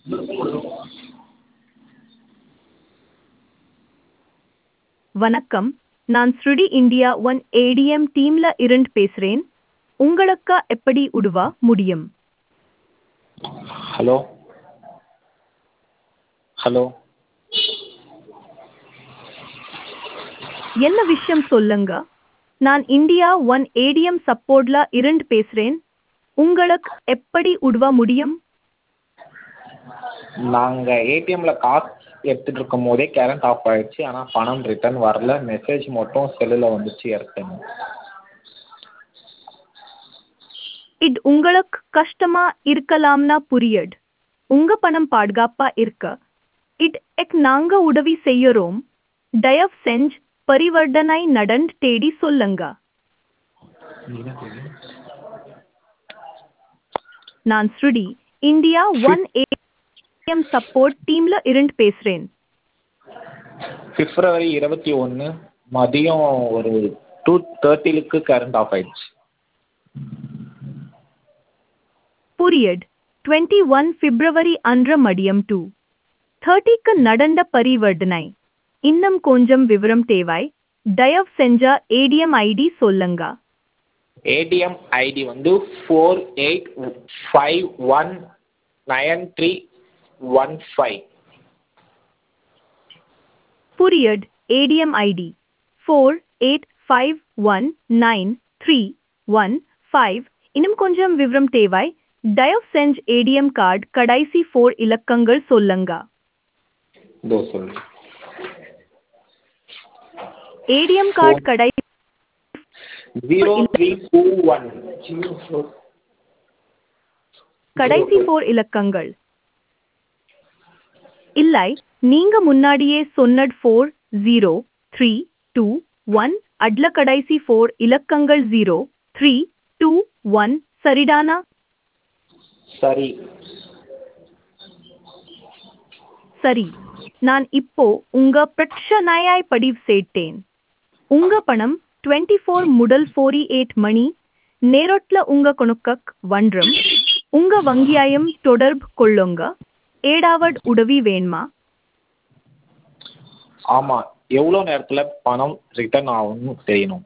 வணக்கம் நான் ஸ்ருடி இந்தியா ஒன் ஏடிஎம் டீம்ல இருந்து பேசுறேன் உங்களுக்கு எப்படி உதவ முடியும் ஹலோ ஹலோ என்ன விஷயம் சொல்லுங்க நான் இந்தியா ஒன் ஏடிஎம் சப்போர்ட்ல இருந்து பேசுறேன் உங்களுக்கு எப்படி உதவ முடியும் நாங்கள் ஏடிஎம்மில் காசு எடுத்துகிட்டு இருக்கும் போதே கரண்ட் ஆஃப் ஆயிடுச்சு ஆனால் பணம் ரிட்டர்ன் வரல மெசேஜ் மட்டும் செல்லில் வந்துச்சு ஏர்டெல் இது உங்களுக்கு கஷ்டமா இருக்கலாம்னா புரியுது உங்க பணம் பாதுகாப்பா இருக்க இது எக் நாங்க உதவி செய்யறோம் தயவு செஞ்சு பரிவர்த்தனை நடந்து தேடி சொல்லுங்க நான் ஸ்ருடி இந்தியா ஒன் ஏடிஎம் சப்போர்ட் டீம்ல இருந்து பேசுறேன் பிப்ரவரி இருபத்தி ஒன்று மதியம் ஒரு டூ தேர்ட்டிலுக்கு கரண்ட் ஆஃப் ஆயிடுச்சு புரியட் டுவெண்ட்டி ஒன் பிப்ரவரி அன்று மதியம் டூ தேர்ட்டிக்கு நடந்த பரிவர்த்தனை இன்னும் கொஞ்சம் விவரம் தேவை தயவு செஞ்சா ஏடிஎம் ஐடி சொல்லுங்க ஏடிஎம் ஐடி வந்து four eight five one nine three one five புரியட் ATM ID four eight five one nine three one five இன்னும் கொஞ்சம் விவரம் தேவை தயவு செஞ்சு ஏடிஎம் கார்டு கடைசி ஃபோர் இலக்கங்கள் சொல்லுங்க இதோ சொல்லுங்கள் ஏடிஎம் கார்டு கடை ஜீரோ த்ரீ டூ ஒன் கடைசி ஃபோர் இலக்கங்கள் இல்லை நீங்க முன்னாடியே சொன்னது four zero three two one அட்ல கடைசி ஃபோர் இலக்கங்கள் ஜீரோ த்ரீ டூ ஒன் சரிடானா சரி சரி நான் இப்போ உங்க பிரச்சனையாய் பதிவு செய்தேன் உங்க பணம் டுவெண்ட்டி ஃபோர் முதல் ஃபோரி எயிட் மணி நேரத்துல உங்க கணக்கக் வன்றம் உங்க வங்கியாயம் தொடர்பு கொள்ளுங்க ஏடாவட் உதவி வேணுமா ஆமாம் எவ்வளோ நேரத்தில் பணம் ரிட்டர்ன் ஆகும்னு தெரியணும்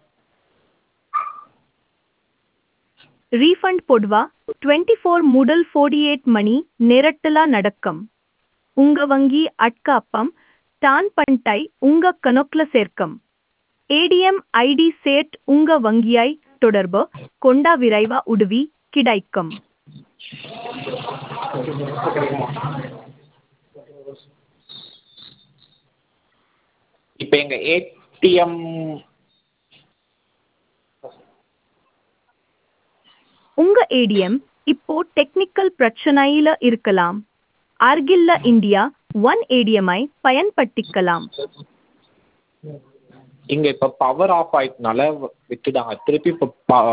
ரீஃபண்ட் பொதுவா டுவெண்ட்டி ஃபோர் முதல் ஃபோர்டி எயிட் மணி நேரத்துல நடக்கும் உங்க வங்கி அட்காப்பம் டான் பண்டை உங்க கணக்குல சேர்க்கும் ஏடிஎம் ஐடி சேட் உங்க வங்கியாய் தொடர்பு கொண்டா விரைவா உதவி கிடைக்கும் இப்போ எங்கள் ஏடிஎம் உங்க ஏடிஎம் இப்போ டெக்னிக்கல் பிரச்சனையில இருக்கலாம் அருகில்ல இந்தியா ஒன் ஏடிஎம்ஐ பயன்படுத்திக்கலாம் இங்கே இப்போ பவர் ஆஃப் ஆயிட்டனால விட்டுட்டாங்க திருப்பி இப்போ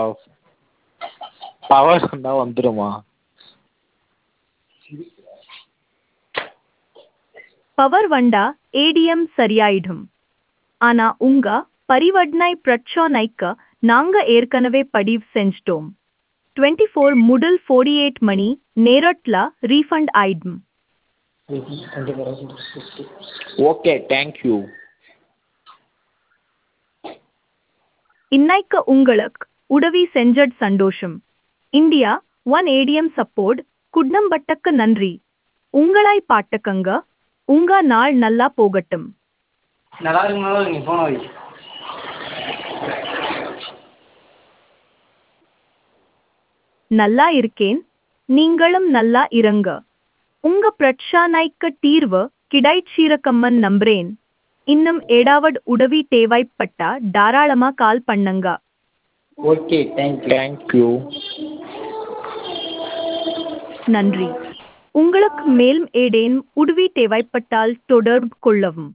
பவர் வந்தால் வந்துடுமா பவர் வண்டா ஏடிஎம் சரியாயிடும் ஆனா உங்க பரிவர்த்தனை பிரச்சனைக்கு நாங்க ஏற்கனவே பதிவு செஞ்சிட்டோம் டுவெண்ட்டி ஃபோர் முதல் ஃபோர்டி எயிட் மணி நேரத்துல ரீஃபண்ட் ஆயிடும் ஓகே தேங்க்யூ இன்னைக்கு உங்களுக்கு உதவி செஞ்சட் சந்தோஷம் இந்தியா ஒன் ஏடிஎம் சப்போர்ட் குட்னம்பட்டக்கு நன்றி உங்களாய் பாட்டுக்கங்க உங்க நாள் நல்லா போகட்டும் நல்லா இருக்கு நல்லா இருக்கு நீ போன வை நல்லா இருக்கேன் நீங்களும் நல்லா இருங்க உங்க பிரச்சனைக்கு தீர்வு கிடைச்சிருக்கம்மன் நம்புறேன் இன்னும் ஏடாவட் உதவி தேவைப்பட்டா தாராளமா கால் பண்ணுங்க ஓகே தேங்க்யூ தேங்க்யூ நன்றி உங்களுக்கு மேலும் ஏதேனும் உதவி தேவைப்பட்டால் தொடர்பு கொள்ளவும்